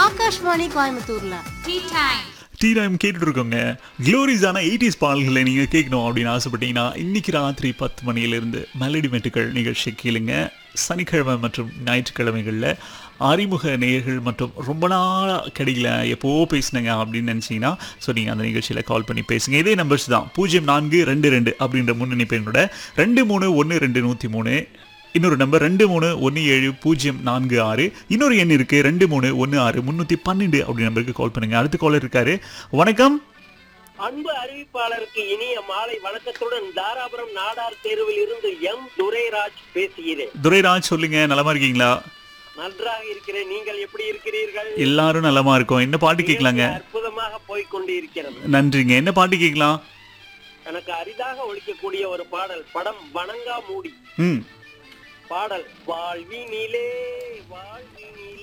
ஆகாஷ்வாணி கோயம்புத்தூர்ல tea time tea time கேட்டுட்டு இருக்கோங்க க்ளோரிஸான எயிட்டிஸ் பாடல்களை நீங்கள் கேட்கணும் அப்படின்னு ஆசைப்பட்டீங்கன்னா இன்னைக்கு ராத்திரி பத்து மணியிலிருந்து மெலடி மெட்டுக்கள் நிகழ்ச்சி கேளுங்க சனிக்கிழமை மற்றும் ஞாயிற்றுக்கிழமைகளில் அறிமுக நேயர்கள் மற்றும் ரொம்ப நாளாக கிடைக்கல எப்போ பேசுனங்க அப்படின்னு நினச்சிங்கன்னா ஸோ நீங்கள் அந்த நிகழ்ச்சியில் கால் பண்ணி பேசுங்க இதே நம்பர்ஸ் தான் பூஜ்ஜியம் நான்கு ரெண்டு ரெண்டு அப்படின்ற முன்னணிப்பு என்னோட ரெண்டு மூணு ஒன்று ரெண்டு நூற்றி மூணு இன்னொரு நம்பர் ரெண்டு மூணு ஒன்று ஏழு பூஜ்ஜியம் நான்கு ஆறு இன்னொரு எண் இருக்கு ரெண்டு மூணு ஒன்று ஆறு முந்நூற்றி பன்னெண்டு அப்படி நம்பருக்கு கால் பண்ணுங்க அடுத்த காலர் இருக்காரு வணக்கம் அன்பு அறிவிப்பாளருக்கு இனிய மாலை வணக்கத்துடன் தாராபுரம் நாடார் தேர்வில் இருந்து எம் துரைராஜ் பேசுகிறேன் துரைராஜ் சொல்லுங்க நலமா இருக்கீங்களா நன்றாக இருக்கிறேன் நீங்கள் எப்படி இருக்கிறீர்கள் எல்லாரும் நலமா இருக்கோம் என்ன பாட்டு கேட்கலாங்க அற்புதமாக போய்க் கொண்டு இருக்கிறது நன்றிங்க என்ன பாட்டு கேட்கலாம் எனக்கு அரிதாக ஒழிக்கக்கூடிய ஒரு பாடல் படம் வணங்கா மூடி ம் பாடல் வாழ்வினிலே வாழ்வினிலே